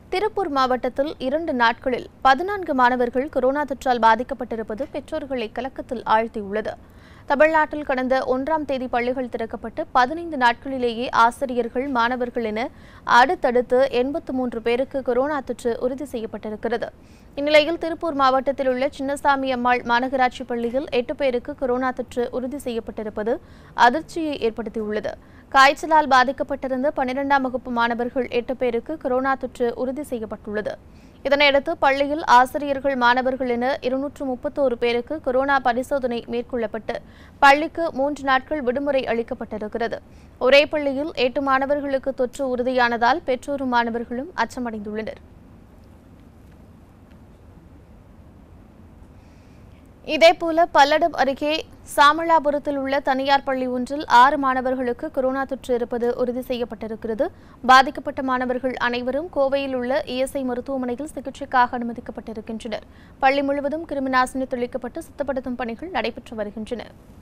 திருப்பூர் மாவட்டத்தில் இரண்டு நாட்களில் பதினான்கு மாணவர்கள் கொரோனா தொற்றால் பாதிக்கப்பட்டிருப்பது பெற்றோர்களை கலக்கத்தில் ஆழ்த்தியுள்ளது தமிழ்நாட்டில் கடந்த ஒன்றாம் தேதி பள்ளிகள் திறக்கப்பட்டு பதினைந்து நாட்களிலேயே ஆசிரியர்கள் மாணவர்கள் என அடுத்தடுத்து எண்பத்து மூன்று பேருக்கு கொரோனா தொற்று உறுதி செய்யப்பட்டிருக்கிறது இந்நிலையில் திருப்பூர் மாவட்டத்தில் உள்ள சின்னசாமி அம்மாள் மாநகராட்சி பள்ளியில் எட்டு பேருக்கு கொரோனா தொற்று உறுதி செய்யப்பட்டிருப்பது அதிர்ச்சியை ஏற்படுத்தியுள்ளது காய்ச்சலால் பாதிக்கப்பட்டிருந்த பன்னிரெண்டாம் வகுப்பு மாணவர்கள் எட்டு பேருக்கு கொரோனா தொற்று உறுதி செய்யப்பட்டுள்ளது இதனையடுத்து பள்ளியில் ஆசிரியர்கள் மாணவர்கள் என இருநூற்று முப்பத்தோரு பேருக்கு கொரோனா பரிசோதனை மேற்கொள்ளப்பட்டு பள்ளிக்கு மூன்று நாட்கள் விடுமுறை அளிக்கப்பட்டிருக்கிறது ஒரே பள்ளியில் எட்டு மாணவர்களுக்கு தொற்று உறுதியானதால் பெற்றோரும் மாணவர்களும் அச்சமடைந்துள்ளனர் இதேபோல பல்லடம் அருகே சாமளாபுரத்தில் உள்ள தனியார் பள்ளி ஒன்றில் ஆறு மாணவர்களுக்கு கொரோனா தொற்று இருப்பது உறுதி செய்யப்பட்டிருக்கிறது பாதிக்கப்பட்ட மாணவர்கள் அனைவரும் கோவையில் உள்ள இஎஸ்ஐ மருத்துவமனையில் சிகிச்சைக்காக அனுமதிக்கப்பட்டிருக்கின்றனர் பள்ளி முழுவதும் கிருமிநாசினி தெளிக்கப்பட்டு சுத்தப்படுத்தும் பணிகள் நடைபெற்று வருகின்றன